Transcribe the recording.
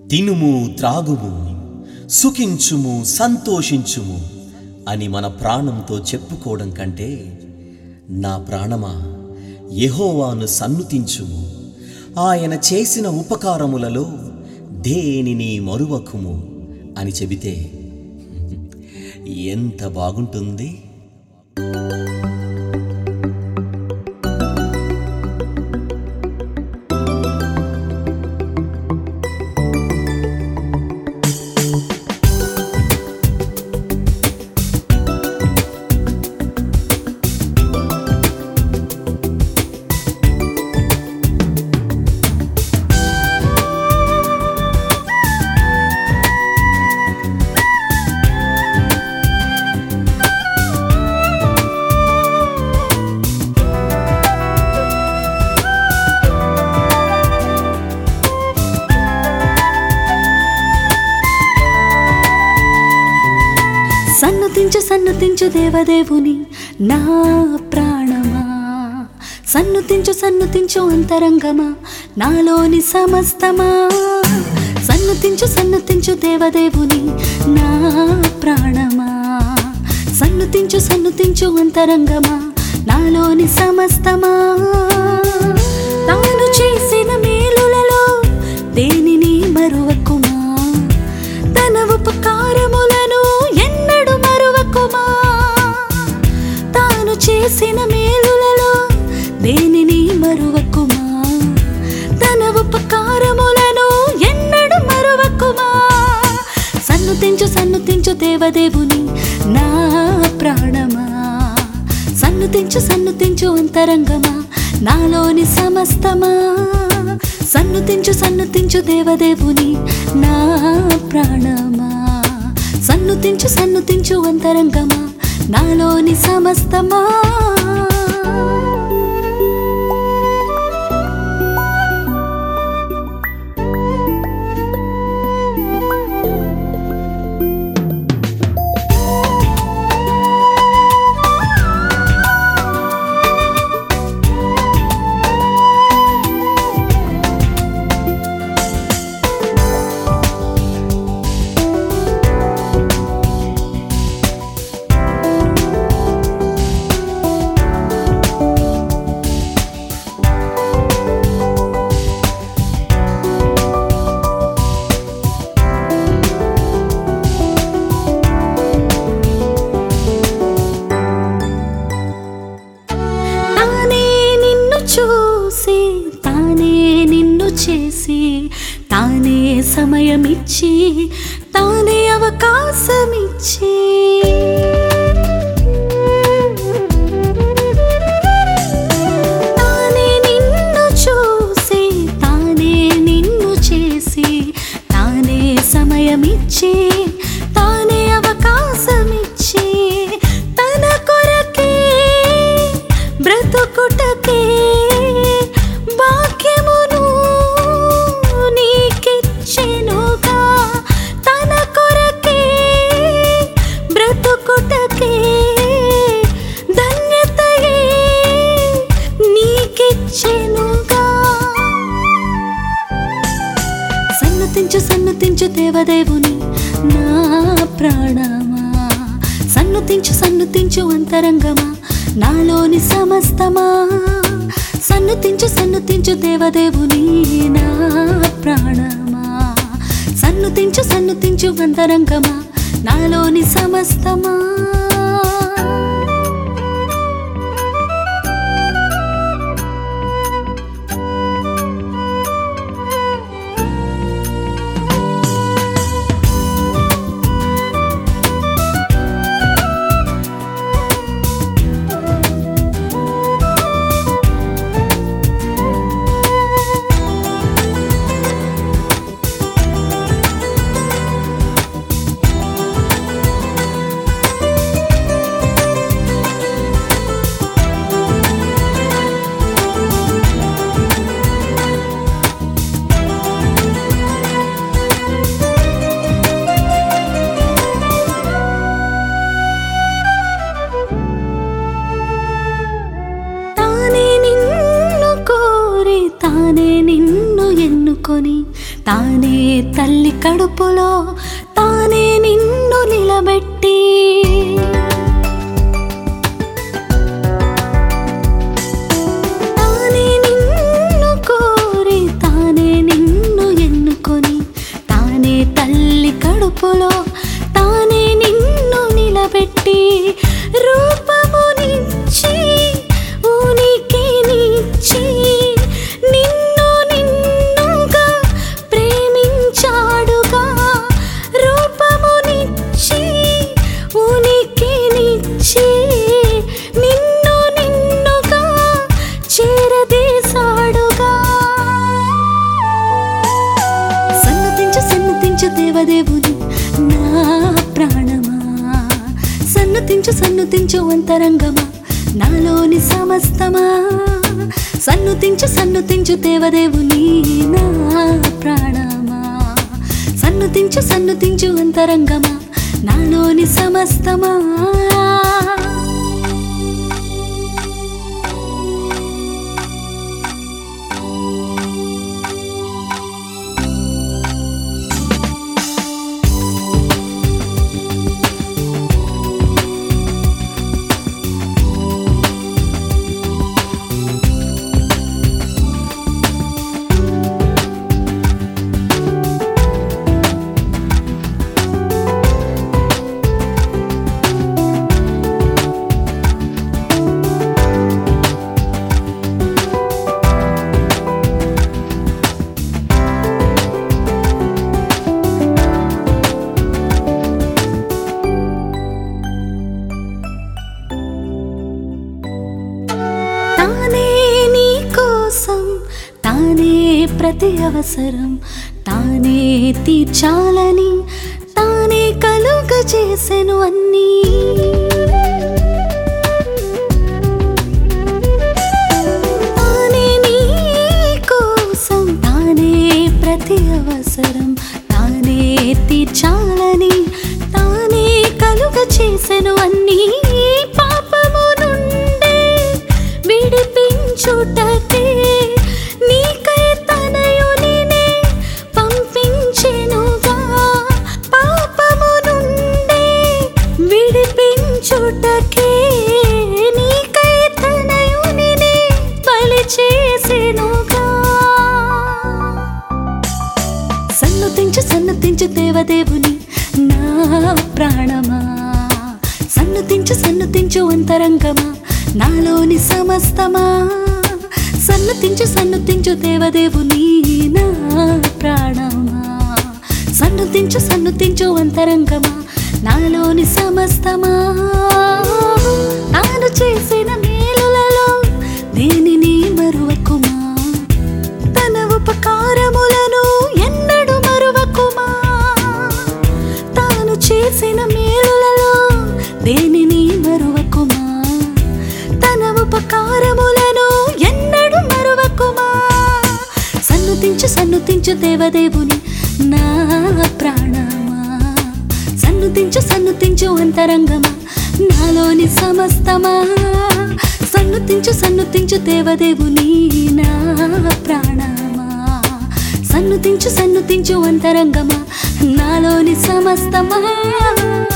తినుము త్రాగుము సుఖించుము సంతోషించుము అని మన ప్రాణంతో చెప్పుకోవడం కంటే నా ప్రాణమా యెహోవాను సన్నుతించుము ఆయన చేసిన ఉపకారములలో దేనిని మరువకుము అని చెబితే ఎంత బాగుంటుంది సన్నుతించు సన్నుతించు దేవదేవుని నా ప్రాణమా సన్నుతించు సన్నుతించు అంతరంగమా నాలోని సమస్తమా సన్నుతించు సన్నుతించు దేవదేవుని నా ప్రాణమా సన్నుతించు సన్నుతించు అంతరంగమా నాలోని సమస్తమా తాను చేసిన మేలులలో దేనిని మరువకుమా తన ఉపకారములను ఎన్నడు మరువకుమా తాను చేసిన మేలులలో దేనిని మరువకుమా తన ఉపకారములను ఎన్నడు మరువకుమా సన్నుతించు సన్నుతించు దేవదేవుని నా ప్రాణమా సన్నుతించు సన్నుతించు అంతరంగమా నాలోని సమస్తమా సన్నుతించు సన్నుతించు దేవదేవుని నా ప్రాణమా సన్నుతించు సన్నుతించు అంతరంగమా నాలోని సమస్తమా తానే నిన్ను చూసి తానే నిన్ను చేసి తానే సమయమిచ్చి తానే అవకాశమిచ్చి తానే నిన్ను చూసి తానే నిన్ను చేసి తానే సమయమిచ్చి తానే అవకాశమిచ్చి తన కొరకే బ్రతుకుటకే భాగ్యమును నీకిచ్చెనుగా తన కొరకే బ్రతుకుటకే ధన్యతయే నీకిచ్చెనుగా సన్నతించు సన్నతించు దేవదేవుని నా ప్రాణమా సన్నుతించు సన్నుతించు అంతరంగమా నాలోని సమస్తమా సన్నుతించు సన్నుతించు దేవదేవుని నా ప్రాణమా సన్నుతించు సన్నుతించు అంతరంగమా నాలోని సమస్తమా తానే నిన్ను కోరి తానే నిన్ను ఎన్నుకొని తానే తల్లి కడుపులో తానే నిన్ను నిలబెట్టి తానే నిన్ను కోరి తానే నిన్ను ఎన్నుకొని తానే తల్లి కడుపులో తానే నిన్ను నిలబెట్టి రూపమునిచ్చి ఉనికినిచ్చి నిన్ను నిన్నుగా ప్రేమించాడుగా రూపమునిచ్చి ఉనికినిచ్చి నిన్ను నిన్నుగా చేరదీశాడుగా సన్నతించు సన్నతించు దేవదేవుని నా ప్రాణమా సన్నతించు సన్నుతించు అంతరంగమా నాలోని సమస్తమా సన్నుతించు సన్నుతించు దేవదేవుని నా ప్రాణమా సన్నుతించు సన్నుతించు అంతరంగమా నాలోని సమస్తమా తానే నీ కోసం తానే ప్రతి అవసరం తానే తీర్చాలని తానే కలుగ చేసెను అన్నీ తానే నీ కోసం తానే ప్రతి అవసరం తానే తీర్చాలని తానే కలుగ చేసెను అన్నీ పాపము నుండే విడిపించుటకే నీకై తనయునినే పంపించెనుగా పాపము నుండే విడిపించుటకే నీకై తనయునినే బలి చేసెనుగా సన్నుతించు సన్నుతించు దేవదేవుని నా ప్రాణమా సన్నుతించు సన్నుతించు అంతరంగమా నాలోని సమస్తమా సన్నుతించు సన్నుతించు దేవదేవుని నా ప్రాణమా సన్నుతించు సన్నుతించు అంతరంగమా నాలోని సమస్తమా తాను చేసిన మేలులలో దేనిని మరువకుమా తన ఉపకారములను ఎన్నడు మరువకుమా తాను చేసిన మేలులలో దేనిని మరువకుమా తన ఉపకారములను ఎన్నడు మరువకుమా సన్నుతించు సన్నుతించు దేవదేవుని నా ప్రాణమా సన్నుతించు సన్నుతించు అంతరంగమా నాలోని సమస్తమా సన్నుతించు సన్నుతించు దేవదేవుని నా ప్రాణమా సన్నుతించు సన్నుతించు అంతరంగమా నాలోని సమస్తమా